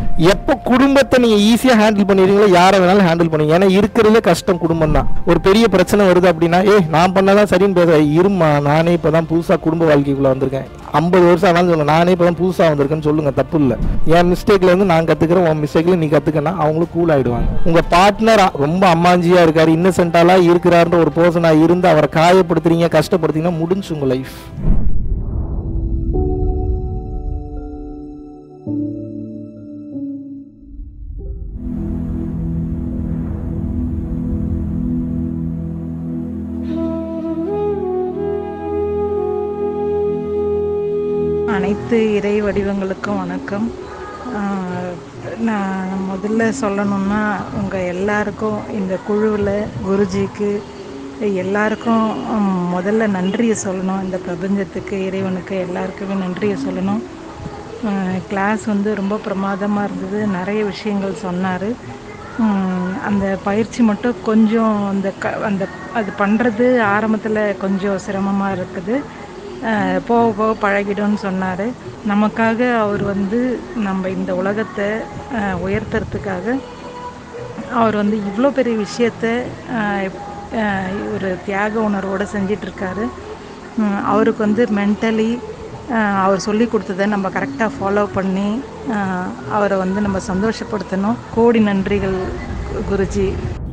எப்போ குடும்பத்தை நீங்க ஈஸியா ஹேண்டில் பண்ணிடுறீங்களோ யாரை வேணாலும் ஹேண்டில் பண்ணுங்க ஏன்னா இருக்கிறதுல கஷ்டம் குடும்பம் தான் ஒரு பெரிய பிரச்சனை வருது அப்படின்னா ஏய் நான் பண்ணதான் சரின்னு பேச இருமா நானே இப்பதான் புதுசா குடும்ப வாழ்க்கைக்குள்ள வந்திருக்கேன் ஐம்பது வருஷம் ஆனாலும் சொல்லுங்க நானே இப்பதான் புதுசா வந்திருக்கேன்னு சொல்லுங்க தப்பு இல்லை என் மிஸ்டேக்ல இருந்து நான் கத்துக்கிறேன் உன் மிஸ்டேக்ல நீ கத்துக்கனா அவங்களும் கூல் ஆயிடுவாங்க உங்க பார்ட்னர் ரொம்ப அம்மாஞ்சியா இருக்காரு இன்னசென்டாலா இருக்கிறாருன்ற ஒரு பர்சனா இருந்து அவரை காயப்படுத்துறீங்க கஷ்டப்படுத்தீங்கன்னா முடிஞ்சு உங்க லைஃப் அனைத்து இறை வடிவங்களுக்கும் வணக்கம் ஆஹ் நான் முதல்ல சொல்லணும்னா உங்கள் எல்லாருக்கும் இந்த குழுவில் குருஜிக்கு எல்லாருக்கும் உம், முதல்ல நன்றியை சொல்லணும் இந்த பிரபஞ்சத்துக்கு இறைவனுக்கு எல்லாருக்குமே நன்றியை சொல்லணும் கிளாஸ் வந்து ரொம்ப பிரமாதமாக இருந்தது நிறைய விஷயங்கள் சொன்னார் அந்த பயிற்சி மட்டும் கொஞ்சம் அந்த க அந்த அது பண்ணுறது ஆரம்பத்தில் கொஞ்சம் சிரமமாக இருக்குது அஹ் போக போக பழகிடும்னு சொன்னார் நமக்காக அவர் வந்து நம்ம இந்த உலகத்தை அஹ், உயர்த்துறதுக்காக அவர் வந்து இவ்வளோ பெரிய விஷயத்த அஹ், அஹ், ஒரு தியாக உணர்வோடு செஞ்சிட்ருக்காரு அவருக்கு வந்து மென்டலி அவர் சொல்லி கொடுத்ததை நம்ம கரெக்டாக ஃபாலோ பண்ணி அஹ், அவரை வந்து நம்ம சந்தோஷப்படுத்தணும் கோடி நன்றிகள் குருஜி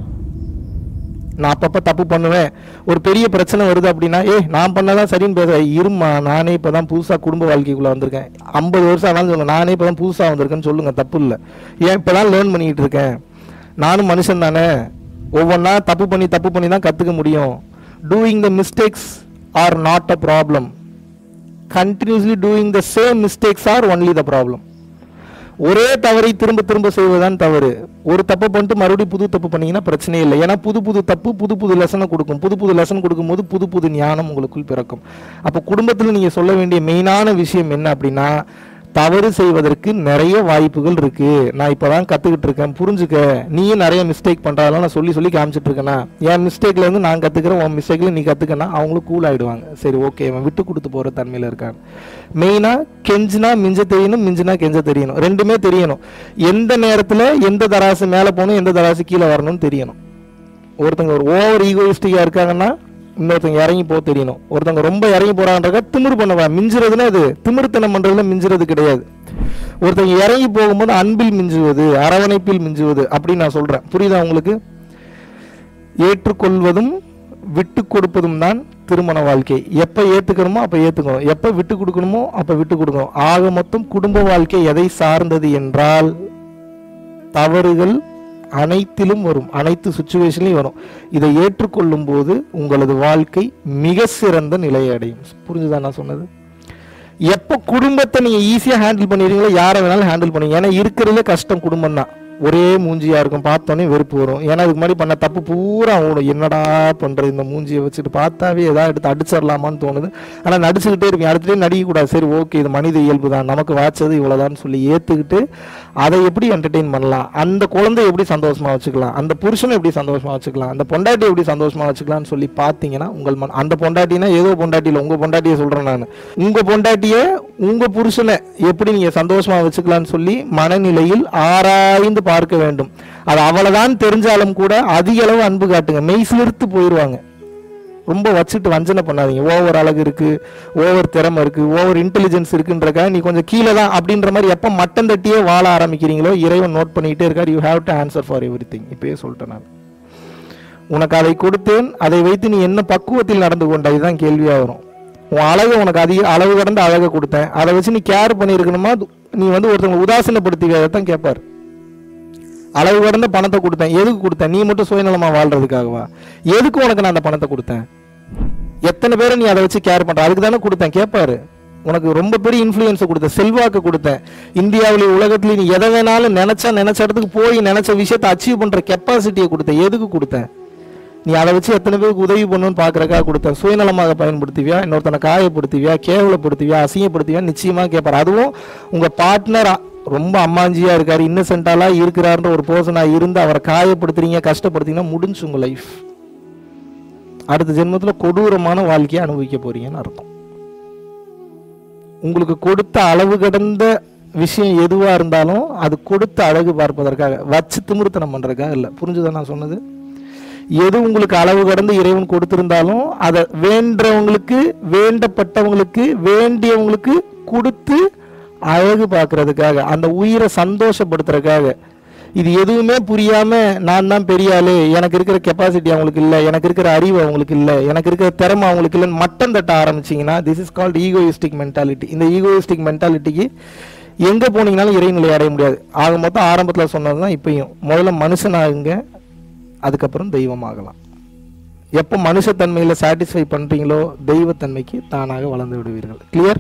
நான் அப்பப்போ தப்பு பண்ணுவேன் ஒரு பெரிய பிரச்சனை வருது அப்படின்னா ஏய் நான் பண்ணதான் சரின்னு பேச இருமா நானே இப்போ தான் புதுசாக குடும்ப வாழ்க்கைக்குள்ளே வந்திருக்கேன் ஐம்பது வருஷம் ஆனாலும் சொல்லுங்க நானே இப்போ தான் புதுசாக வந்திருக்கேன்னு சொல்லுங்க தப்பு இல்லை ஏன் இப்போ தான் லேர்ன் பண்ணிக்கிட்டு இருக்கேன் நானும் மனுஷன் தானே ஒவ்வொன்றா தப்பு பண்ணி தப்பு பண்ணி தான் கற்றுக்க முடியும் doing the mistakes are not a problem continuously doing the same mistakes are only the problem ஒரே தவறை திரும்ப திரும்ப செய்வதுதான் தவறு ஒரு தப்பு பண்ணிட்டு மறுபடியும் புது தப்பு பண்ணீங்கன்னா பிரச்சனையே இல்லை ஏன்னா புது புது தப்பு புது புது லெசனை கொடுக்கும் புது புது லெசன் கொடுக்கும்போது புது புது ஞானம் உங்களுக்குள் பிறக்கும் அப்போ குடும்பத்தில் நீங்கள் சொல்ல வேண்டிய மெயினான விஷயம் என்ன அப்படின்னா தவறு செய்வதற்கு நிறைய வாய்ப்புகள் இருக்கு நான் இப்பதான் கத்துக்கிட்டு இருக்கேன் புரிஞ்சுக்க நீயும் நிறைய மிஸ்டேக் பண்றதெல்லாம் நான் சொல்லி சொல்லி காமிச்சிட்டு இருக்கேனா என் மிஸ்டேக்ல இருந்து நான் கத்துக்கிறேன் உன் மிஸ்டேக்ல நீ கத்துக்கனா அவங்களும் கூல் ஆயிடுவாங்க சரி ஓகே அவன் விட்டு கொடுத்து போற தன்மையில இருக்கான் மெயினா கெஞ்சினா மிஞ்ச தெரியணும் மிஞ்சினா கெஞ்ச தெரியணும் ரெண்டுமே தெரியணும் எந்த நேரத்துல எந்த தராசு மேல போகணும் எந்த தராசு கீழே வரணும்னு தெரியணும் ஒருத்தங்க ஒரு ஓவர் ஈகோயிஸ்டிக்கா இருக்காங்கன்னா இன்னொருத்தங்க இறங்கி போக தெரியணும் ஒருத்தங்க ரொம்ப இறங்கி போறான்றக்க திமிரு பண்ணவா மிஞ்சுறதுன்னா அது திமிருத்தனம் பண்றதுல மிஞ்சுறது கிடையாது ஒருத்தங்க இறங்கி போகும்போது அன்பில் மிஞ்சுவது அரவணைப்பில் மிஞ்சுவது அப்படின்னு நான் சொல்றேன் புரியுதா உங்களுக்கு ஏற்றுக்கொள்வதும் விட்டு கொடுப்பதும் தான் திருமண வாழ்க்கை எப்ப ஏத்துக்கணுமோ அப்ப ஏத்துக்கணும் எப்ப விட்டு கொடுக்கணுமோ அப்ப விட்டு கொடுக்கணும் ஆக மொத்தம் குடும்ப வாழ்க்கை எதை சார்ந்தது என்றால் தவறுகள் அனைத்திலும் வரும் அனைத்து சுச்சுவேஷன்லையும் வரும் இதை ஏற்றுக்கொள்ளும் போது உங்களது வாழ்க்கை மிக சிறந்த நிலையை அடையும் புரிஞ்சுதா நான் சொன்னது எப்போ குடும்பத்தை நீங்க ஈஸியா ஹேண்டில் பண்ணிடுறீங்களோ யாரை வேணாலும் ஹேண்டில் பண்ணுங்க ஏன்னா இருக்கிறதுல கஷ்டம் குடும்பம் தான் ஒரே மூஞ்சியா இருக்கும் பார்த்தோன்னே வெறுப்பு வரும் ஏன்னா அதுக்கு முன்னாடி பண்ண தப்பு பூரா ஓடும் என்னடா பண்றது இந்த மூஞ்சியை வச்சுட்டு பார்த்தாவே ஏதாவது எடுத்து அடிச்சிடலாமான்னு தோணுது ஆனா நடிச்சுக்கிட்டே இருப்பீங்க அடுத்தே நடிக்க கூடாது சரி ஓகே இது மனித இயல்பு தான் நமக்கு வாச்சது இவ்வளவுதான் சொல்லி ஏத்துக்கிட்டு அதை எப்படி என்டர்டெயின் பண்ணலாம் அந்த குழந்தை எப்படி சந்தோஷமா வச்சுக்கலாம் அந்த புருஷனை எப்படி சந்தோஷமா வச்சுக்கலாம் அந்த பொண்டாட்டி எப்படி சந்தோஷமா வச்சுக்கலாம்னு சொல்லி பார்த்தீங்கன்னா உங்கள் மன அந்த பொண்டாட்டினா ஏதோ பொண்டாட்டி இல்லை உங்க பொண்டாட்டியை சொல்றேன் நான் உங்க பொண்டாட்டியை உங்க புருஷனை எப்படி நீங்க சந்தோஷமா வச்சுக்கலாம்னு சொல்லி மனநிலையில் ஆராய்ந்து பார்க்க வேண்டும் அது அவ்வளவுதான் தெரிஞ்சாலும் கூட அதிக அளவு அன்பு காட்டுங்க மெய் சிலிர்த்து போயிடுவாங்க ரொம்ப வச்சுட்டு வஞ்சனை பண்ணாதீங்க ஓவர் அழகு இருக்கு ஓவர் திறமை இருக்கு ஓவர் இன்டெலிஜென்ஸ் இருக்குன்றக்கா நீ கொஞ்சம் கீழே தான் அப்படின்ற மாதிரி எப்போ மட்டம் தட்டியே வாழ ஆரம்பிக்கிறீங்களோ இறைவன் நோட் பண்ணிக்கிட்டே இருக்கார் you have to answer for everything இப்பயே சொல்லிட்டேன் நான் உனக்கு அதை கொடுத்தேன் அதை வைத்து நீ என்ன பக்குவத்தில் நடந்து கொண்டாய் தான் கேள்வியாக வரும் உன் அழகு உனக்கு அதிக அளவு கடந்த அழகை கொடுத்தேன் அதை வச்சு நீ கேர் பண்ணியிருக்கணுமா நீ வந்து ஒருத்தவங்க உதாசீனப்படுத்திக்கிறத தான் கேட்பார் அளவு கடந்த பணத்தை கொடுத்தேன் எதுக்கு கொடுத்தேன் நீ மட்டும் சுயநலமா வாழ்றதுக்காகவா எதுக்கு உனக்கு நான் அந்த பணத்தை கொடுத்தேன் எத்தனை பேரை நீ அதை வச்சு கேர் பண்ற அதுக்கு தானே கொடுத்தேன் கேட்பாரு உனக்கு ரொம்ப பெரிய இன்ஃப்ளூயன்ஸை கொடுத்தேன் செல்வாக்கு கொடுத்தேன் இந்தியாவிலேயே உலகத்துலேயே நீ எதை வேணாலும் நினைச்சா நினைச்ச இடத்துக்கு போய் நினைச்ச விஷயத்தை அச்சீவ் பண்ற கெப்பாசிட்டியை கொடுத்தேன் எதுக்கு கொடுத்தேன் நீ அதை வச்சு எத்தனை பேருக்கு உதவி பண்ணணும்னு பார்க்கறக்காக கொடுத்தேன் சுயநலமாக பயன்படுத்துவியா இன்னொருத்தனை காயப்படுத்துவியா கேவலப்படுத்துவியா அசிங்கப்படுத்துவியா நிச்சயமா கேட்பாரு அதுவும் உங்க பார்ட்னர் ரொம்ப அம்மாஞ்சியா இருக்காரு இன்னசென்டாலா இருக்கிறாருன்ற ஒரு பர்சனா இருந்து அவரை காயப்படுத்துறீங்க கஷ்டப்படுத்தீங்கன்னா முடிஞ்சு உங்க லைஃப் அடுத்த ஜென்மத்துல கொடூரமான வாழ்க்கையை அனுபவிக்க போறீங்கன்னு அர்த்தம் உங்களுக்கு கொடுத்த அளவு கடந்த விஷயம் எதுவா இருந்தாலும் அது கொடுத்து அழகு பார்ப்பதற்காக வச்சு திமிருத்தனம் பண்றதுக்காக இல்லை புரிஞ்சுதா நான் சொன்னது எது உங்களுக்கு அளவு கடந்து இறைவன் கொடுத்திருந்தாலும் அதை வேண்டவங்களுக்கு வேண்டப்பட்டவங்களுக்கு வேண்டியவங்களுக்கு கொடுத்து அழகு பார்க்கறதுக்காக அந்த உயிரை சந்தோஷப்படுத்துறதுக்காக இது எதுவுமே புரியாம நான் தான் பெரிய ஆளு எனக்கு இருக்கிற கெப்பாசிட்டி அவங்களுக்கு இல்லை எனக்கு இருக்கிற அறிவு அவங்களுக்கு இல்லை எனக்கு இருக்கிற திறமை அவங்களுக்கு இல்லைன்னு மட்டம் தட்ட ஆரம்பிச்சீங்கன்னா this is called egoistic mentality இந்த ஈகோயிஸ்டிக் மென்டாலிட்டிக்கு எங்க போனீங்கனாலும் இறைநிலை அடைய முடியாது ஆக மொத்தம் ஆரம்பத்தில் சொன்னது தான் இப்பயும் முதல்ல மனுஷனாகுங்க அதுக்கப்புறம் தெய்வமாகலாம் எப்போ மனுஷத்தன்மையில் சாட்டிஸ்ஃபை பண்ணுறீங்களோ தெய்வத்தன்மைக்கு தானாக வளர்ந்து விடுவீர்கள் கிளியர்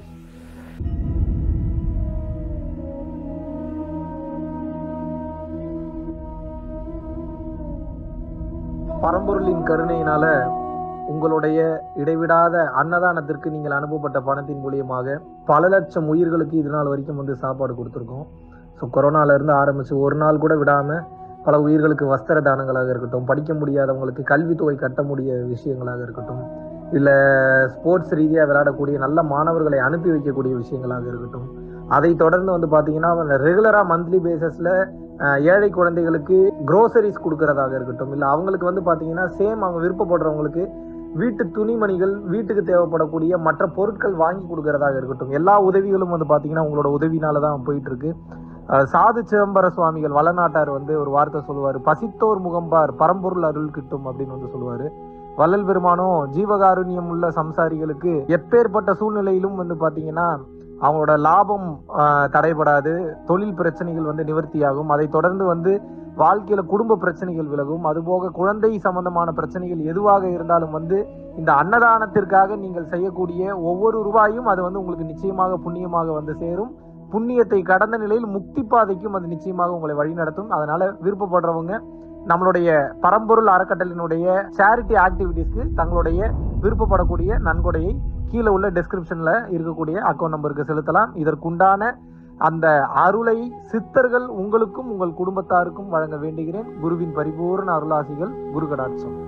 பரம்பொருளின் கருணையினால உங்களுடைய இடைவிடாத அன்னதானத்திற்கு நீங்கள் அனுப்பப்பட்ட பணத்தின் மூலியமாக பல லட்சம் உயிர்களுக்கு இது நாள் வரைக்கும் வந்து சாப்பாடு கொடுத்துருக்கோம் ஸோ கொரோனால இருந்து ஆரம்பிச்சு ஒரு நாள் கூட விடாம பல உயிர்களுக்கு வஸ்திர தானங்களாக இருக்கட்டும் படிக்க முடியாதவங்களுக்கு கல்வித்தொகை கட்ட முடிய விஷயங்களாக இருக்கட்டும் இல்லை ஸ்போர்ட்ஸ் ரீதியாக விளையாடக்கூடிய நல்ல மாணவர்களை அனுப்பி வைக்கக்கூடிய விஷயங்களாக இருக்கட்டும் அதை தொடர்ந்து வந்து பார்த்தீங்கன்னா ரெகுலராக மந்த்லி பேசிஸில் ஏழை குழந்தைகளுக்கு க்ரோசரிஸ் கொடுக்கறதாக இருக்கட்டும் இல்லை அவங்களுக்கு வந்து பார்த்தீங்கன்னா சேம் அவங்க விருப்பப்படுறவங்களுக்கு வீட்டு துணிமணிகள் வீட்டுக்கு தேவைப்படக்கூடிய மற்ற பொருட்கள் வாங்கி கொடுக்கறதாக இருக்கட்டும் எல்லா உதவிகளும் வந்து பார்த்தீங்கன்னா உங்களோட உதவினால தான் போயிட்டு இருக்கு அஹ் சாது சிதம்பர சுவாமிகள் வளநாட்டார் வந்து ஒரு வார்த்தை சொல்லுவார் பசித்தோர் முகம்பார் பரம்பொருள் அருள் கிட்டும் அப்படின்னு வந்து சொல்லுவாரு வள்ளல் பெருமானும் ஜீவகாருண்யம் உள்ள சம்சாரிகளுக்கு எப்பேற்பட்ட சூழ்நிலையிலும் வந்து பாத்தீங்கன்னா அவங்களோட லாபம் ஆஹ், தடைபடாது தொழில் பிரச்சனைகள் வந்து நிவர்த்தியாகும் அதை தொடர்ந்து வந்து வாழ்க்கையில குடும்ப பிரச்சனைகள் விலகும் அதுபோக குழந்தை சம்பந்தமான பிரச்சனைகள் எதுவாக இருந்தாலும் வந்து இந்த அன்னதானத்திற்காக நீங்கள் செய்யக்கூடிய ஒவ்வொரு ரூபாயும் அது வந்து உங்களுக்கு நிச்சயமாக புண்ணியமாக வந்து சேரும் புண்ணியத்தை கடந்த நிலையில் முக்தி பாதைக்கும் அது நிச்சயமாக உங்களை வழிநடத்தும் அதனால விருப்பப்படுறவங்க நம்மளுடைய பரம்பொருள் அறக்கட்டளினுடைய சேரிட்டி ஆக்டிவிட்டீஸ்க்கு தங்களுடைய விருப்பப்படக்கூடிய நன்கொடையை கீழே உள்ள டெஸ்கிரிப்ஷன்ல இருக்கக்கூடிய அக்கௌண்ட் நம்பருக்கு செலுத்தலாம் இதற்குண்டான அந்த அருளை சித்தர்கள் உங்களுக்கும் உங்கள் குடும்பத்தாருக்கும் வழங்க வேண்டுகிறேன் குருவின் பரிபூர்ண அருளாசிகள் குரு கடாட்சம்